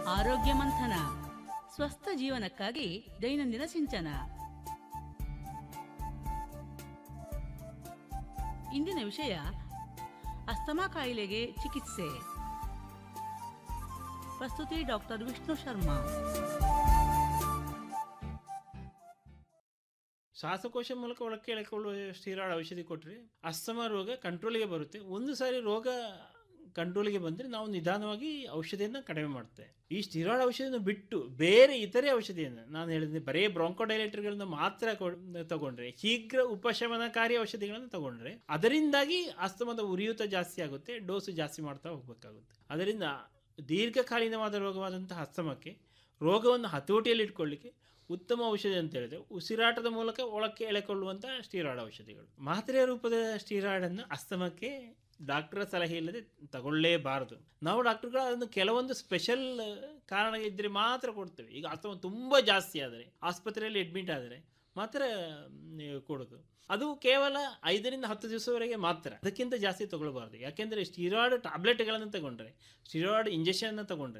ಆರೋಗ್ಯ ಮಂಥನ ಸ್ವಸ್ಥ ಜೀವನಕ್ಕಾಗಿ ದೈನಂದಿನ ಸಿಂಚನ ಇಂದಿನ ವಿಷಯ ಅಸ್ತಮಾ ಕಾಯಿಲೆಗೆ ಚಿಕಿತ್ಸೆ ಪ್ರಸ್ತುತಿ ಡಾಕ್ಟರ್ ವಿಷ್ಣು ಶರ್ಮಾ ಶ್ವಾಸಕೋಶ ಮೂಲಕ ಒಳಕ್ಕೆ ಎಳೆಕೊಳ್ಳುವ ಸ್ಟೀರಾಯ್ಡ್ ಔಷಧಿ ಕೊಟ್ಟರೆ ಅಸ್ತಮ ರೋಗ ಕಂಟ್ರೋಲಿಗೆ ಬರುತ್ತೆ ಒಂದು ಸಾರಿ ರೋಗ ಕಂಟ್ರೋಲಿಗೆ ಬಂದರೆ ನಾವು ನಿಧಾನವಾಗಿ ಔಷಧಿಯನ್ನು ಕಡಿಮೆ ಮಾಡ್ತೇವೆ ಈ ಸ್ಟಿರಾಯ್ಡ್ ಔಷಧಿಯನ್ನು ಬಿಟ್ಟು ಬೇರೆ ಇತರೆ ಔಷಧಿಯನ್ನು ನಾನು ಹೇಳಿದ್ದೆ ಬರೀ ಬ್ರಾಂಕೋಡೈಲೇಟರ್ಗಳನ್ನು ಮಾತ್ರ ಕೊ- ತಗೊಂಡ್ರೆ ಶೀಘ್ರ ಉಪಶಮನಕಾರಿ ಔಷಧಿಗಳನ್ನು ತಗೊಂಡ್ರೆ ಅದರಿಂದಾಗಿ ಅಸ್ತಮದ ಉರಿಯೂತ ಜಾಸ್ತಿ ಆಗುತ್ತೆ ಡೋಸು ಜಾಸ್ತಿ ಮಾಡ್ತಾ ಹೋಗಬೇಕಾಗುತ್ತೆ ಅದರಿಂದ ದೀರ್ಘಕಾಲೀನವಾದ ರೋಗವಾದಂತಹ ಅಸ್ತಮಕ್ಕೆ ರೋಗವನ್ನು ಹತೋಟಿಯಲ್ಲಿ ಇಟ್ಕೊಳ್ಳಿಕ್ಕೆ ಉತ್ತಮ ಔಷಧಿ ಅಂತ ಹೇಳಿದ್ರೆ ಉಸಿರಾಟದ ಮೂಲಕ ಒಳಕ್ಕೆ ಎಳೆಕೊಳ್ಳುವಂಥ ಸ್ಟೀರಾಯ್ಡ್ ಔಷಧಿಗಳು ಮಾತ್ರೆಯ ರೂಪದ ಸ್ಟೀರಾಯ್ಡನ್ನು ಅಸ್ತಮಕ್ಕೆ ಡಾಕ್ಟರ್ ಸಲಹೆ ಇಲ್ಲದೆ ತಗೊಳ್ಳೇಬಾರದು ನಾವು ಡಾಕ್ಟರ್ಗಳು ಅದನ್ನು ಕೆಲವೊಂದು ಸ್ಪೆಷಲ್ ಕಾರಣ ಇದ್ದರೆ ಮಾತ್ರ ಕೊಡ್ತೇವೆ ಈಗ ಅಸ್ತಮ ತುಂಬ ಜಾಸ್ತಿ ಆದರೆ ಆಸ್ಪತ್ರೆಯಲ್ಲಿ ಅಡ್ಮಿಟ್ ಆದರೆ ಮಾತ್ರ ಮ್, ಕೊಡೋದು ಅದು ಕೇವಲ ಐದರಿಂದ ಹತ್ತು ದಿವಸವರೆಗೆ ಮಾತ್ರ ಅದಕ್ಕಿಂತ ಜಾಸ್ತಿ ತಗೊಳ್ಬಾರ್ದು ಯಾಕೆಂದರೆ ಸ್ಟೀರಾಯ್ಡ್ ಟ್ಯಾಬ್ಲೆಟ್ಗಳನ್ನು ತಗೊಂಡ್ರೆ ಸ್ಟೀರಾಯ್ಡ್ ಇಂಜೆಕ್ಷನ್ ತಗೊಂಡ್ರೆ